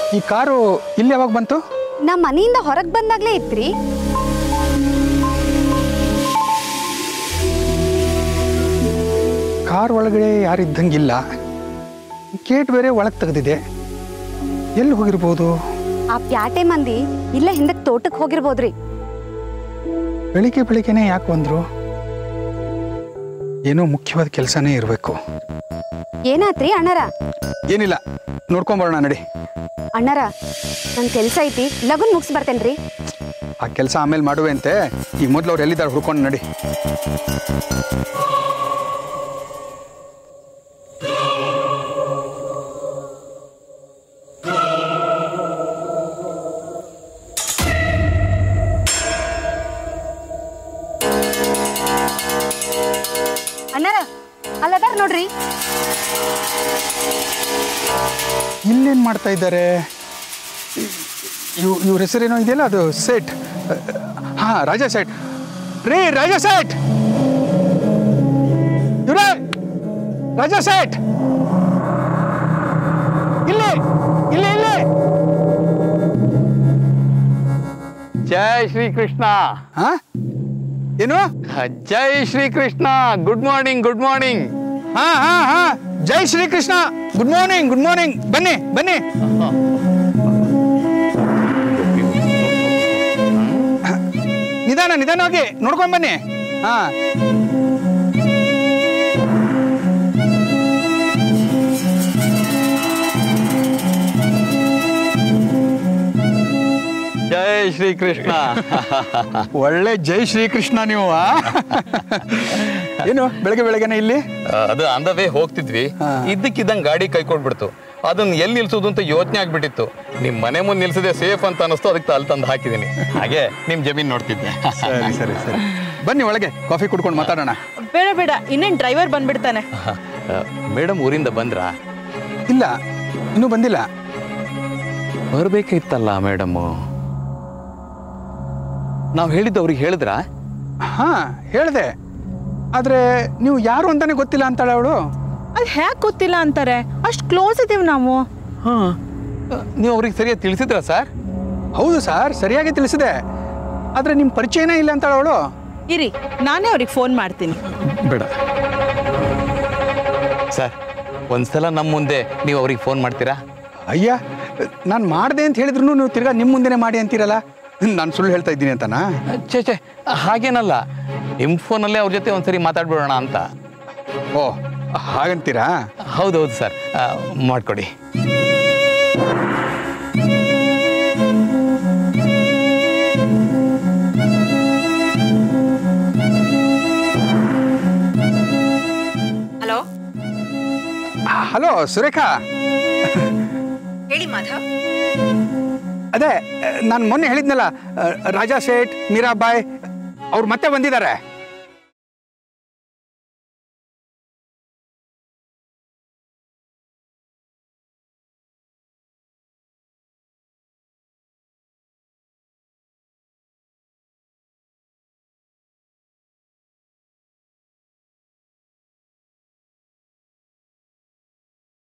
ಈ ಕಾರು ಇಲ್ಲಿ ಯಾವಾಗ ಬಂತು ನಮ್ಮ ಮನೆಯಿಂದ ಹೊರಗೆ ಬಂದಾಗ್ಲೇ ಇತ್ರಿ ಕಾರ್ ಒಳಗಡೆ ಯಾರಿದ್ದಂಗಿಲ್ಲ ಗೇಟ್ ಬೇರೆ ಒಳಗೆ ತೆಗೆದಿದೆ ಎಲ್ಲಿ ಹೋಗಿರ್ಬೋದು ಆ ಪ್ಯಾಟೆ ಮಂದಿ ಇಲ್ಲೇ ಹಿಂದಕ್ಕೆ ತೋಟಕ್ಕೆ ಹೋಗಿರ್ಬೋದ್ರಿ ಬೆಳಿಗ್ಗೆ ಬೆಳಿಗ್ಗೆನೆ ಯಾಕೆ ಬಂದ್ರು ಏನೋ ಮುಖ್ಯವಾದ ಕೆಲಸನೇ ಇರಬೇಕು ಏನಾತ್ರಿ ಅಣ್ಣರ ಏನಿಲ್ಲ ನೋಡ್ಕೊಂಬರೋಣ ನಡಿ ಅಣ್ಣರ ನನ್ನ ಕೆಲಸ ಐತಿ ಲಗುನ್ ಮುಗಿಸ್ ಬರ್ತೇನ್ರಿ ಆ ಕೆಲಸ ಆಮೇಲೆ ಮಾಡುವೆ ಅಂತೆ ಈಗ ಮೊದಲು ಅವ್ರು ಎಲ್ಲಿದ್ದಾರೆ ಹುಡ್ಕೊಂಡು ನಡಿ ಅಣ್ಣರ ಅಲ್ಲದಾರ ನೋಡ್ರಿ ಇಲ್ಲೇನು ಮಾಡ್ತಾ ಇದ್ದಾರೆ ಇವ್ ಇವ್ರ ಹೆಸರೇನೋ ಇದೆಯಲ್ಲ ಅದು ಸೆಟ್ ಹಾಂ ರಾಜಾ ಸೆಟ್ ರೀ ರಾಜಾ ಸೆಟ್ ಇವ್ರೇ ರಾಜಾ ಸೆಟ್ ಇಲ್ಲಿ ಇಲ್ಲಿ ಇಲ್ಲಿ ಜೈ ಶ್ರೀ ಕೃಷ್ಣ ಹಾ ಏನು Jai Shri Krishna good morning good morning ಹಾ ಹಾ ಹಾ Jai Shri Krishna good morning good morning ಬನ್ನಿ ಬನ್ನಿ ನಿಧಾನ ನಿಧಾನವಾಗಿ ನೋಡ್ಕೊಂಡ್ ಬನ್ನಿ ಹಾ ಜೈ ಶ್ರೀ ಕೃಷ್ಣ ಒಳ್ಳೆ ಜೈ ಶ್ರೀಕೃಷ್ಣ ನೀವು ಆ? ಏನು ಬೆಳಗ್ಗೆ ಬೆಳಗ್ಗೆನೆ ಇಲ್ಲಿ ಅದು ಅಂದ ವೇ ಹೋಗ್ತಿದ್ವಿ ಹಾ. ಇದ್ದಕ್ಕಿದ್ದಂಗೆ ಗಾಡಿ ಕೈಕೊಟ್ಬಿಡ್ತು ಅದನ್ನ ಎಲ್ಲಿ ನಿಲ್ಸೋದು ಅಂತ ಯೋಚನೆ ಆಗ್ಬಿಟ್ಟಿತ್ತು ನಿಮ್ ಮನೆ ಮುಂದೆ ನಿಲ್ಸದೆ ಸೇಫ್ ಅಂತ ಅನಿಸ್ತು ಅದಕ್ಕೆ ಅಲ್ಲಿ ತಂದು ಹಾಕಿದೀನಿ ಹಾಗೆ ನಿಮ್ ಜಮೀನ್ ನೋಡ್ತಿದ್ದೆ ಸರಿ ಸರಿ ಸರಿ ಬನ್ನಿ ಒಳಗೆ ಕಾಫಿ ಕುಡ್ಕೊಂಡು ಮಾತಾಡೋಣ ಬೇಡ ಬೇಡ ಇನ್ನೇನ್ ಡ್ರೈವರ್ ಬಂದ್ಬಿಡ್ತಾನೆ ಮೇಡಮ್ ಊರಿಂದ ಬಂದ್ರಾ ಇಲ್ಲ ಇನ್ನೂ ಬಂದಿಲ್ಲ ಬರ್ಬೇಕಿತ್ತಲ್ಲ ಮೇಡಮ್ ನಾವು ಹೇಳಿದ್ದು ಅವ್ರಿಗೆ ಹೇಳಿದ್ರಾ ಹಾ ಹೇಳ್ದೆ ಆದ್ರೆ ನೀವು ಯಾರು ಅಂತಾನೆ ಗೊತ್ತಿಲ್ಲ ಅಂತಾಳೆ ಅವಳು ಅದ್ ಹ್ಯಾಕ್ ಗೊತ್ತಿಲ್ಲ ಅಂತಾರೆ ಅಷ್ಟ್ ಕ್ಲೋಸ್ ಇದೀವಿ ನಾವು ಹಾ ನೀವು ಅವ್ರಿಗೆ ಸರಿಯಾಗಿ ತಿಳಿಸಿದ್ರಾ ಸರ್ ಹೌದು ಸರ್ ಸರಿಯಾಗಿ ತಿಳಿಸಿದೆ ಆದ್ರೆ ನಿಮ್ಮ ಪರಿಚಯನೇ ಇಲ್ಲ ಅಂತಾಳೆ ಅವಳು ಇರಿ ನಾನೇ ಅವ್ರಿಗೆ ಫೋನ್ ಮಾಡ್ತೀನಿ ಬೇಡ ಸರ್ ಒಂದ್ಸಲ ನಮ್ಮ ಮುಂದೆ ನೀವು ಅವ್ರಿಗೆ ಫೋನ್ ಮಾಡ್ತೀರಾ ಅಯ್ಯ ನಾನು ಮಾಡಿದೆ ಅಂತ ಹೇಳಿದ್ರು ನೀವು ತಿರ್ಗಾ ನಿಮ್ಮ ಮುಂದೆನೆ ಮಾಡಿ ಅಂತೀರಲ್ಲ ನಾನು ಸುಳ್ಳು ಹೇಳ್ತಾ ಇದ್ದೀನಿ ಅಂತನಾ ಛೇ ಛೇ ಹಾಗೇನಲ್ಲ ನಿಮ್ಮ ಫೋನಲ್ಲೇ ಅವ್ರ ಜೊತೆ ಒಂದ್ಸರಿ ಮಾತಾಡ್ಬಿಡೋಣ ಅಂತ ಓ ಹಾಗಂತೀರಾ ಹೌದೌದು ಸರ್ ಆ, ಮಾಡ್ಕೊಡಿ ಹಲೋ ಹಲೋ ಸುರೇಖಾ ಹೇಳಿ ಮಾಧವ್ ಅದೇ ನಾನು ಮೊನ್ನೆ ಹೇಳಿದ್ನಲ್ಲ ರಾಜಾ ಸೇಠ್ ಮೀರಾಬಾಯ್ ಅವ್ರು ಮತ್ತೆ ಬಂದಿದ್ದಾರೆ